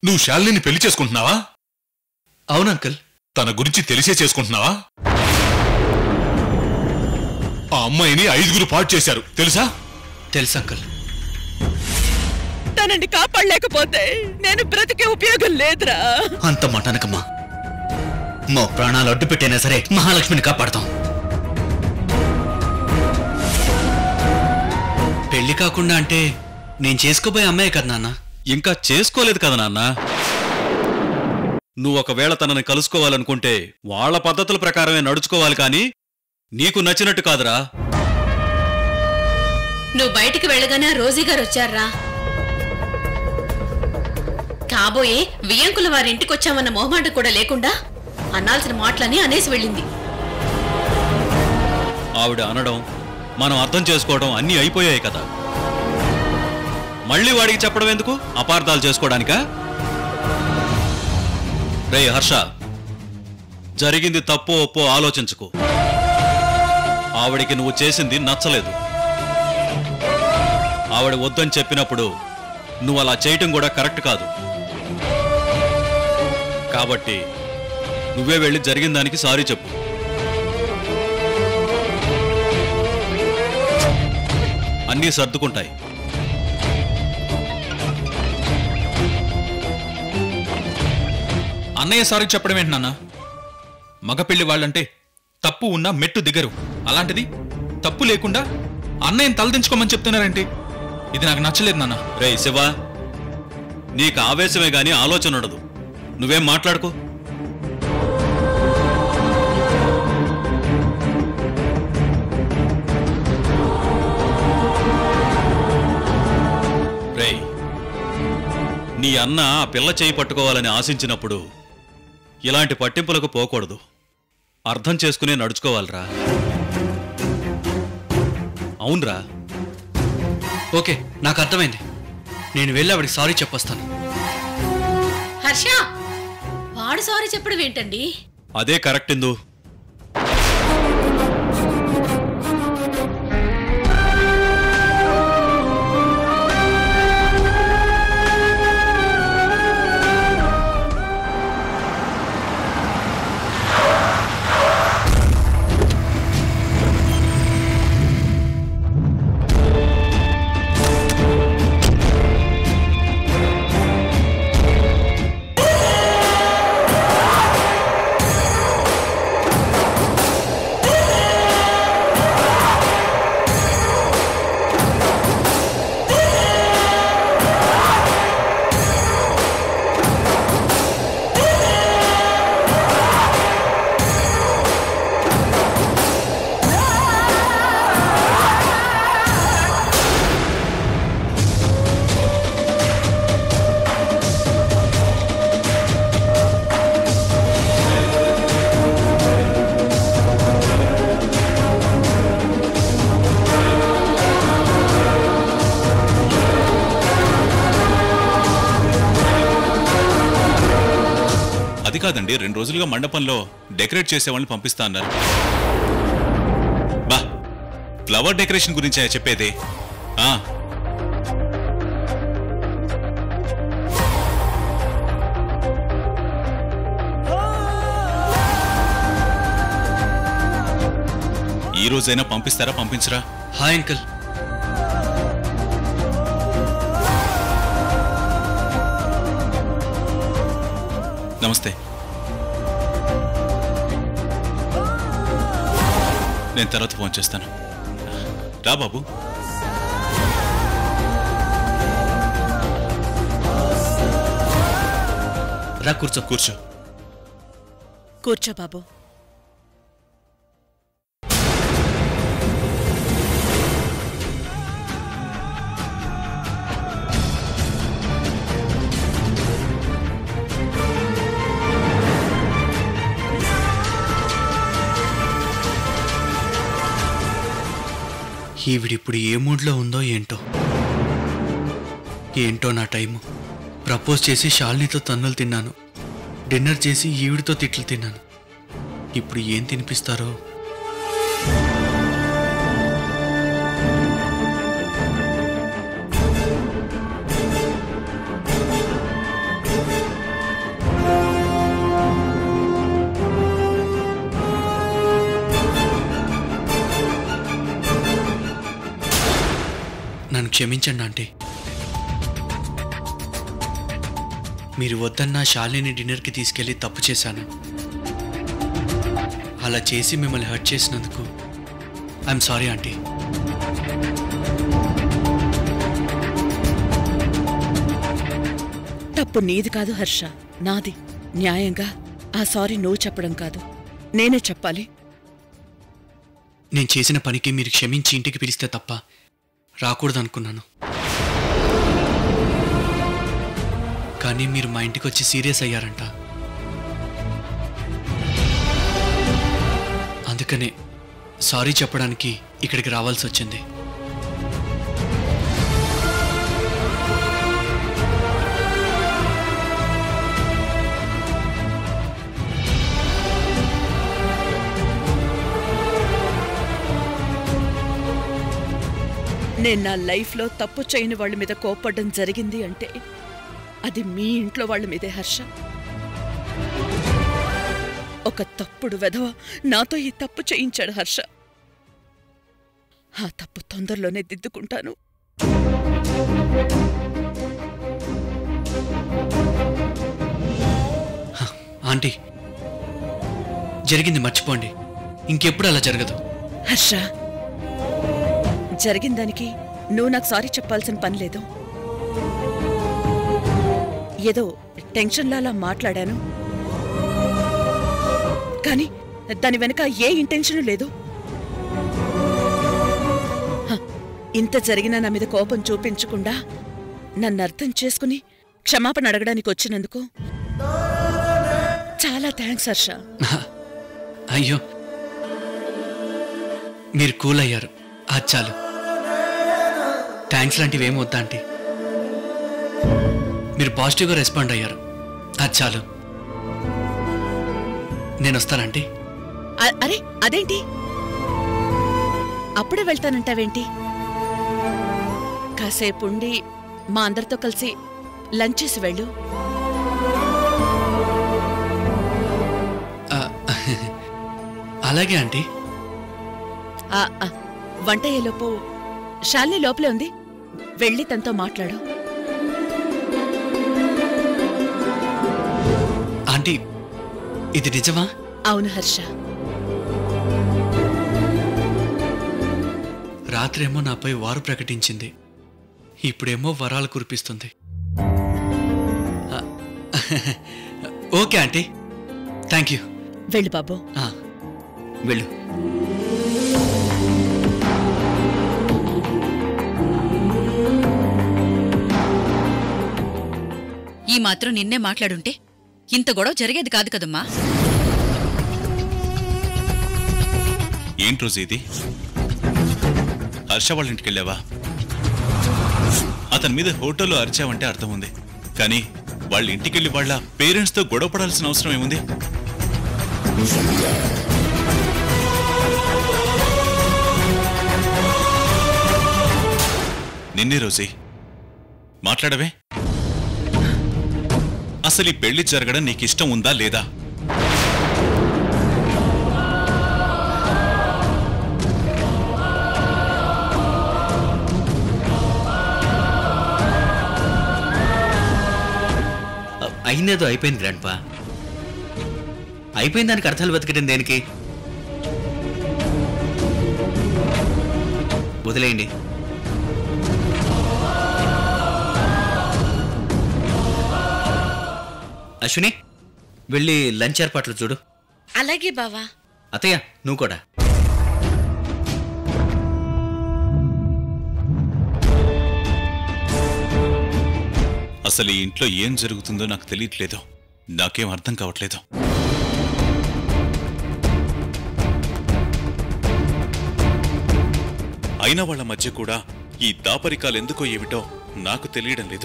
నువ్వు శాలిని పెళ్లి చేసుకుంటున్నావా అవును అంకుల్ తన గురించి తెలిసే చేసుకుంటున్నావా ఆ అమ్మాయిని ఐదుగురు పాటు చేశారు తెలుసా తెలుసు అంకుల్ తనని కాపాడలేకపోతే నేను బ్రతికే ఉపయోగం లేదురా అంత మటానకమ్మా మా ప్రాణాలు అడ్డు పెట్టైనా సరే మహాలక్ష్మిని కాపాడతాం పెళ్లి కాకుండా అంటే నేను చేసుకోబోయే అమ్మాయి కదా నాన్న ఇంకా చేసుకోలేదు కదా నాన్న నువ్వు ఒకవేళ తనని కలుసుకోవాలనుకుంటే వాళ్ళ పద్ధతుల ప్రకారమే నడుచుకోవాలి కానీ నీకు నచ్చినట్టు కాదురా నువ్వు బయటికి వెళ్ళగానే ఆ రోజీ గారు వచ్చారా కాబోయే వియంకుల వారి ఇంటికి వచ్చామన్న మొహమాట కూడా లేకుండా అన్నాల్సిన మాటలని అనేసి వెళ్ళింది ఆవిడ అనడం మనం అర్థం చేసుకోవడం అన్నీ అయిపోయాయి కదా మళ్ళీ వాడికి చెప్పడం ఎందుకు అపార్థాలు చేసుకోవడానికా రే హర్ష జరిగింది తప్పో ఒప్పో ఆలోచించుకో ఆవిడికి నువ్వు చేసింది నచ్చలేదు ఆవిడ వద్దని చెప్పినప్పుడు నువ్వు అలా చేయటం కూడా కరెక్ట్ కాదు కాబట్టి నువ్వే వెళ్ళి జరిగిన దానికి సారీ చెప్పు అన్నీ సర్దుకుంటాయి అన్నయ్య సారీ చెప్పడం ఏంటి నాన్న మగపెళ్లి వాళ్ళంటే తప్పు ఉన్నా మెట్టు దిగరు అలాంటిది తప్పు లేకుండా అన్నయ్యని తలదించుకోమని చెప్తున్నారేంటి ఇది నాకు నచ్చలేదు నాన్న రే శివ నీకు ఆవేశమే గాని ఆలోచన ఉండదు నువ్వేం మాట్లాడుకో రేయ్ నీ అన్న ఆ పిల్ల చేయి పట్టుకోవాలని ఆశించినప్పుడు ఇలాంటి పట్టింపులకు పోకూడదు అర్థం చేసుకునే నడుచుకోవాలిరా అవునరా ఓకే నాకు అర్థమైంది నేను వెళ్ళి ఆవిడకి సారీ చెప్పొస్తాను హర్ష వాడు సారీ చెప్పడం ఏంటండి అదే కరెక్ట్ ఇందు అది కాదండి రెండు రోజులుగా మండపంలో డెకరేట్ చేసే వాళ్ళని పంపిస్తా అన్నారు బా ఫ్లవర్ డెకరేషన్ గురించే చెప్పేది ఆ ఈ రోజైనా పంపిస్తారా పంపించరా హాయ్ అంకుల్ నమస్తే నేను తర్వాత ఫోన్ చేస్తాను రా బాబు రా కూర్చో కూర్చో కూర్చో బాబు ఈవిడిప్పుడు ఏ మూడ్లో ఉందో ఏంటో ఏంటో నా టైము ప్రపోజ్ చేసి షాల్నీతో తన్నులు తిన్నాను డిన్నర్ చేసి ఈవిడితో తిట్లు తిన్నాను ఇప్పుడు ఏం తినిపిస్తారో నన్ను క్షమించండి ఆంటీ మీరు వద్దన్న శాలిని డిన్నర్కి తీసుకెళ్ళి తప్పు చేశాను అలా చేసి మిమ్మల్ని హర్ట్ చేసినందుకు ఐఎమ్ సారీ ఆంటీ తప్పు నీది కాదు హర్ష నాది న్యాయంగా ఆ సారీ నువ్వు చెప్పడం కాదు నేనే చెప్పాలి నేను చేసిన పనికి మీరు క్షమించి ఇంటికి పిలిస్తే తప్ప రాకూడదు అనుకున్నాను కానీ మీరు మా ఇంటికి వచ్చి సీరియస్ అయ్యారంట అందుకనే సారీ చెప్పడానికి ఇక్కడికి రావాల్సి వచ్చింది నేను నా లైఫ్లో తప్పు చేయని వాళ్ళ మీద కోపడడం జరిగింది అంటే అది మీ ఇంట్లో వాళ్ళ మీదే హర్ష ఒక తప్పుడు వెధవ నాతో ఈ తప్పు చేయించాడు హర్ష ఆ తప్పు తొందరలోనే దిద్దుకుంటాను ఆంటీ జరిగింది మర్చిపోండి ఇంకెప్పుడు అలా జరగదు హర్ష జరిగిన దానికి నువ్వు నాకు సారీ చెప్పాల్సిన పని లేదు ఏదో టెన్షన్లా అలా మాట్లాడాను కానీ దాని వెనక ఏ ఇంటెన్షను లేదు హ, ఇంత జరిగినా నా మీద కోపం చూపించకుండా నన్ను అర్థం చేసుకుని క్షమాపణ అడగడానికి వచ్చినందుకు చాలా థ్యాంక్స్ హర్ష అయ్యో మీరు కూల్ అయ్యారు అది చాలు థ్యాంక్స్ లాంటివి ఏమి వద్దా ఆంటీ మీరు పాజిటివ్గా రెస్పాండ్ అయ్యారు అది చాలు నేను వస్తానంటీ అ- అరే అదేంటి అప్పుడే వెళ్తానంటావేంటి కాసేపు ఉండి మా అందరితో కలిసి లంచ్ చేసి వెళ్ళు ఆ, అలాగే ఆంటీ ఆ, ఆ, వంట అయ్యేలోపు శాలిని లోపలే ఉంది వెళ్ళి తనతో మాట్లాడు ఆంటీ ఇది నిజమా అవును హర్ష రాత్రేమో నాపై వారు ప్రకటించింది ఇప్పుడేమో వరాలు కురిపిస్తుంది ఆ, ఓకే ఆంటీ థ్యాంక్ యూ వెళ్ళు బాబు ఆ, వెళ్ళు ఈ మాత్రం నిన్నే మాట్లాడుంటే ఇంత గొడవ జరిగేది కాదు కదమ్మా ఏంటి రోజు ఇది హర్ష వాళ్ళ ఇంటికి వెళ్ళావా అతని మీద హోటల్లో అరిచావంటే అర్థం ఉంది కానీ వాళ్ళ ఇంటికి వెళ్ళి వాళ్ళ పేరెంట్స్తో గొడవ పడాల్సిన అవసరం ఏముంది నిన్నే రోజీ మాట్లాడవే అసలు ఈ పెళ్లి జరగడం నీకు ఇష్టం ఉందా లేదా అయిందేదో అయిపోయింది గ్రాండ్పా అయిపోయిన దానికి అర్థాలు వెతకడం దేనికి వదిలేయండి అశ్విని వెళ్ళి లంచ్ ఏర్పాట్లు చూడు అలాగే బావా అత్తయ్య నువ్వు కూడా అసలు ఈ ఇంట్లో ఏం జరుగుతుందో నాకు తెలియట్లేదు నాకేం అర్థం కావట్లేదు అయిన వాళ్ళ మధ్య కూడా ఈ దాపరికాలు ఎందుకో ఏమిటో నాకు తెలియడం లేదు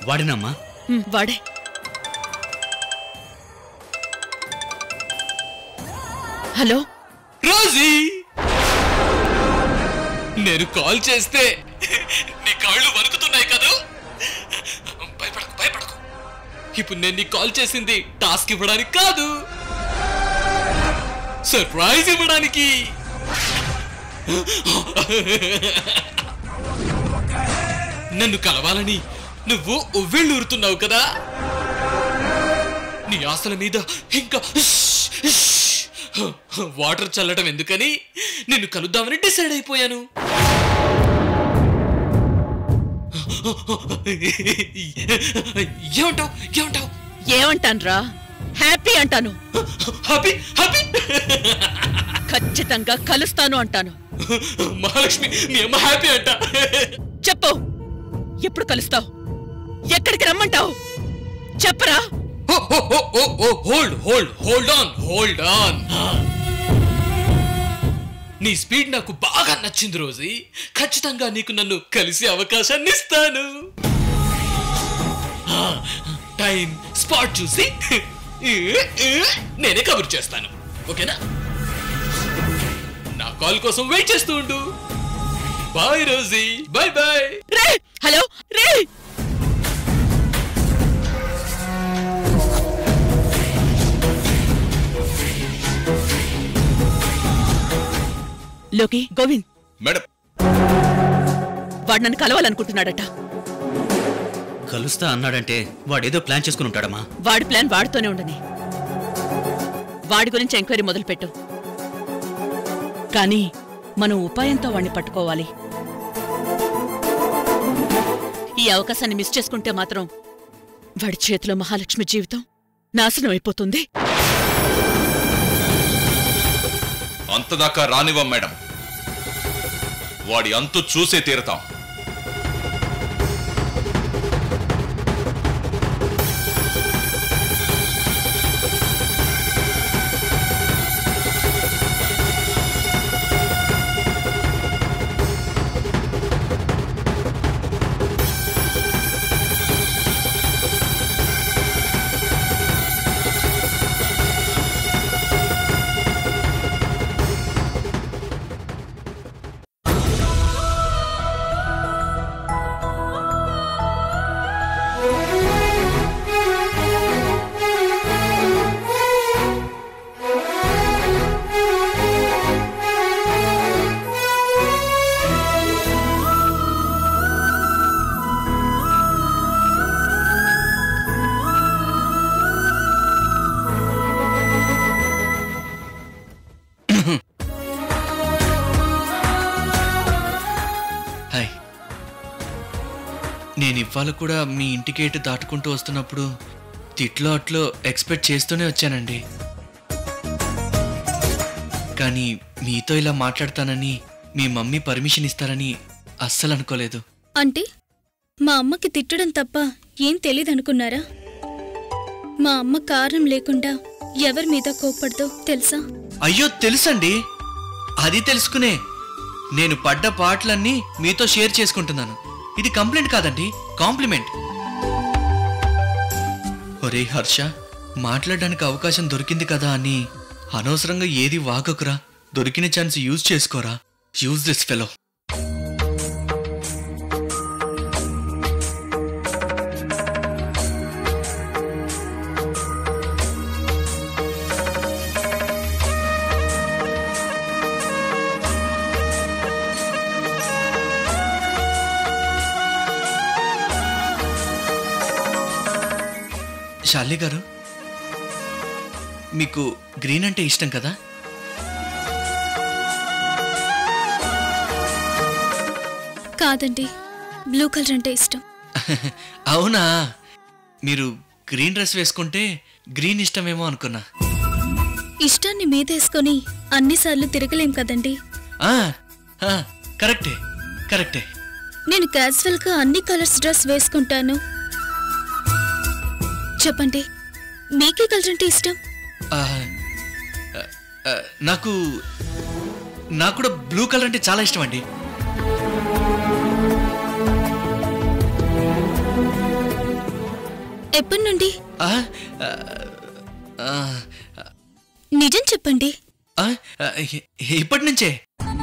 వాడినమ్మా హ్మ్, వాడే హలో రోజీ నేను కాల్ చేస్తే నీ కాళ్ళు వణుకుతున్నాయి కదా భయపడకు భయపడకు ఇప్పుడు నేను నీ కాల్ చేసింది టాస్క్ ఇవ్వడానికి కాదు సర్ప్రైజ్ ఇవ్వడానికి నన్ను కలవాలని నువ్వు ఉవ్విళ్ళూరుతున్నావు కదా నీ ఆశల మీద ఇంకా వాటర్ చల్లడం ఎందుకని నిన్ను కలుద్దామని డిసైడ్ అయిపోయాను ఏమంటావు ఏమంటావు ఏమంటాన్రా హ్యాపీ అంటాను హ్యాపీ హ్యాపీ ఖచ్చితంగా కలుస్తాను అంటాను మహాలక్ష్మి మీ అమ్మ హ్యాపీ అంట చెప్పు ఎప్పుడు కలుస్తావు ఎక్కడికి రమ్మంటావు చెప్పరా hold hold hold on hold on నీ స్పీడ్ నాకు బాగా నచ్చింది రోజీ ఖచ్చితంగా నీకు నన్ను కలిసే అవకాశాన్ని ఇస్తాను ఆ, టైం స్పాట్ చూసి నేనే కబుర్ చేస్తాను ఓకేనా నా కాల్ కోసం వెయిట్ చేస్తూ ఉండు bye Rosie bye bye Ray hello Ray లోకి గోవింద్ మేడం వాడు నన్ను కలవాలనుకుంటున్నాడట కలుస్తా అన్నాడంటే వాడేదో ప్లాన్ చేసుకుని ఉంటాడమ్మా వాడి ప్లాన్ వాడితోనే ఉండని వాడి గురించి ఎంక్వైరీ మొదలుపెట్టు కానీ మనం ఉపాయంతో వాడిని పట్టుకోవాలి ఈ అవకాశాన్ని మిస్ చేసుకుంటే మాత్రం వాడి చేతిలో మహాలక్ష్మి జీవితం నాశనం అయిపోతుంది అంతదాకా రానివ్వం మేడం వాడి అంతు చూసే తీరతాం హాయ్ నేను ఇవాళ కూడా మీ ఇంటి గేటు దాటుకుంటూ వస్తున్నప్పుడు తిట్లో అట్లో ఎక్స్పెక్ట్ చేస్తూనే వచ్చానండి కానీ మీతో ఇలా మాట్లాడతానని మీ మమ్మీ పర్మిషన్ ఇస్తారని అస్సలు అనుకోలేదు అంటే మా అమ్మకి తిట్టడం తప్ప ఏం తెలీదనుకున్నారా మా అమ్మ కారణం లేకుండా ఎవరి మీద కోప్పడదో తెలుసా అయ్యో తెలుసండి అది తెలుసుకునే నేను పడ్డ పాటలన్నీ మీతో షేర్ చేసుకుంటున్నాను ఇది కంప్లైంట్ కాదండి కాంప్లిమెంట్ ఒరే హర్ష మాట్లాడడానికి అవకాశం దొరికింది కదా అని అనవసరంగా ఏది వాగకురా దొరికిన ఛాన్స్ యూజ్ చేసుకోరా use this fellow Shalini garu మీకు గ్రీన్ అంటే ఇష్టం కదా కాదండి బ్లూ కలర్ అంటే ఇష్టం అవునా మీరు గ్రీన్ డ్రెస్ వేసుకుంటే గ్రీన్ ఇష్టమేమో అనుకున్నా ఇష్టాన్ని మీదేసుకొని అన్నిసార్లు తిరగలేం కదండి ఆ, ఆ, కరెక్టే కరెక్టే నేను క్యాజువల్గా అన్ని కలర్స్ డ్రెస్ వేసుకుంటాను చెప్పండి మీకే కలర్ అంటే ఇష్టం ఆ, ఆ, ఆ, నాకు నాకు కూడా బ్లూ కలర్ అంటే చాలా ఇష్టం అండి ఎప్పటి నుండి ఆ, ఆ, ఆ, నిజం చెప్పండి ఆ, ఆ, ఇ- ఇప్పటి నుంచే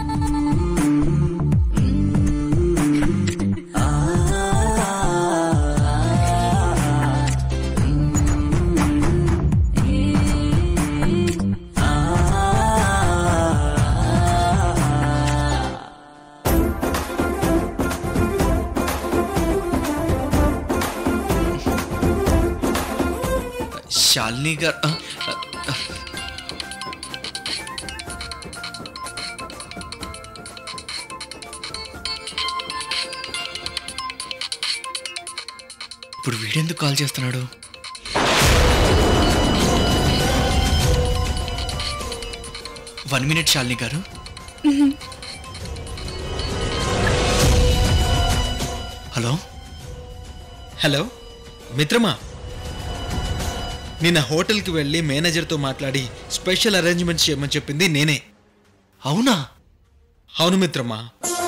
శాలిని గారు ఆ, ఆ, ఇప్పుడు వీడెందుకు కాల్ చేస్తున్నాడు one minute Shalini garu hello hello మిత్రమా నిన్న హోటల్కి వెళ్ళి మేనేజర్తో మాట్లాడి స్పెషల్ అరేంజ్మెంట్స్ చేయమని చెప్పింది నేనే అవునా అవును మిత్రమా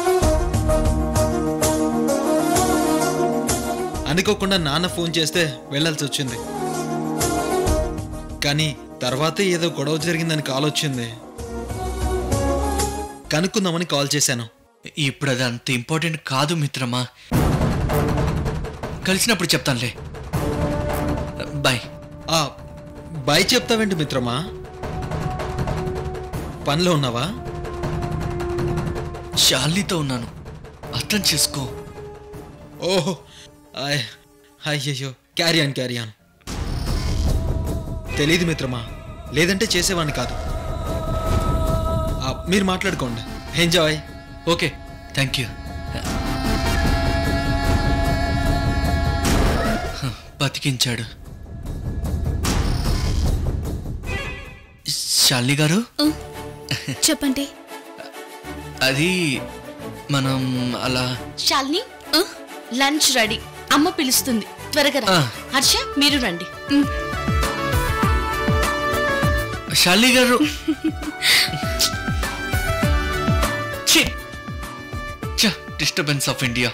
అనుకోకుండా నాన్న ఫోన్ చేస్తే వెళ్ళాల్సి వచ్చింది కానీ తర్వాతే ఏదో గొడవ జరిగిందని కాల్ వచ్చింది కనుక్కుందామని కాల్ చేశాను ఇప్పుడు అది అంత ఇంపార్టెంట్ కాదు మిత్రమా కలిసినప్పుడు చెప్తానులే బాయ్ ఆ బాయ్ చెప్తావేంటి మిత్రమా పనిలో ఉన్నావా శాలినితో ఉన్నాను అర్థం చేసుకో ఓహో ఆయ్ అయ్యయ్యో క్యారీ ఆన్ క్యారీ ఆన్ తెలీదు మిత్రమా లేదంటే చేసేవాడిని కాదు ఆ, మీరు మాట్లాడుకోండి ఎంజాయ్ ఓకే థ్యాంక్ యూ బతికించాడు శాలిని గారు చెప్పండి అది మనం అలా శాలిని లంచ్ రెడీ అమ్మ పిలుస్తుంది త్వరగా రా ఆ. హర్ష మీరు రండి శాలిని గారు డిస్టర్బెన్స్ ఆఫ్ ఇండియా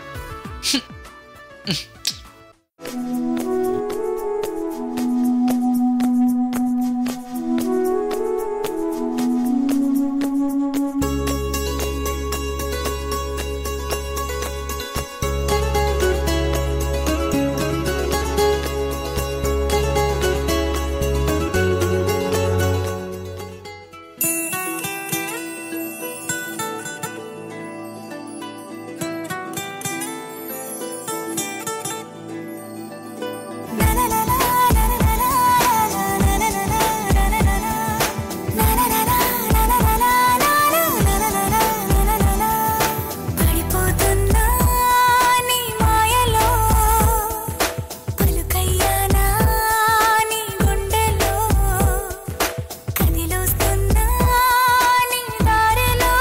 పడిపోతున్నా నీ మాయలో పలుకయ్యానా నీ గుండెలో కదిలోస్తున్నా నీ దారిలో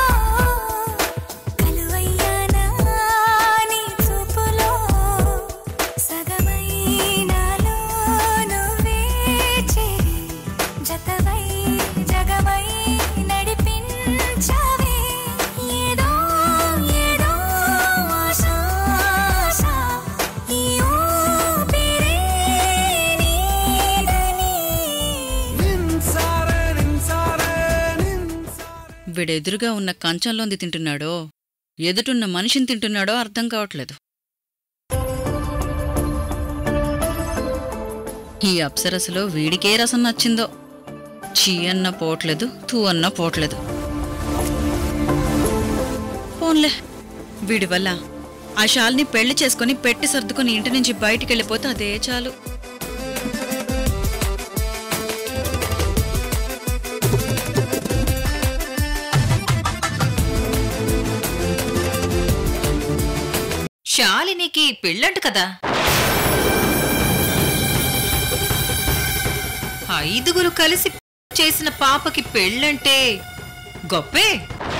కలువయ్యానా నీ చూపులో సగమై నాలో నువ్వే చేరి జతవై జగమై నడిపించవే ఏదో ఏదో ఆశ ఆశ ఈ ఊపిరే నీదని వీడెదురుగా ఉన్న కంచంలోంది తింటున్నాడో ఎదుటున్న మనిషిని తింటున్నాడో అర్థం కావట్లేదు ఈ అప్సరసలో వీడికే రసం నచ్చిందో చీ అన్న పోవట్లేదు తూ అన్న పోవట్లేదు పోన్లే వీడి వల్ల ఆ షాల్ని పెళ్లి చేసుకుని పెట్టి సర్దుకుని ఇంటి నుంచి బయటికి వెళ్ళిపోతే అదే చాలు శాలినికి పెళ్ళంట కదా ఐదుగురు కలిసి చేసిన పాపకి పెళ్ళంటే గొప్పే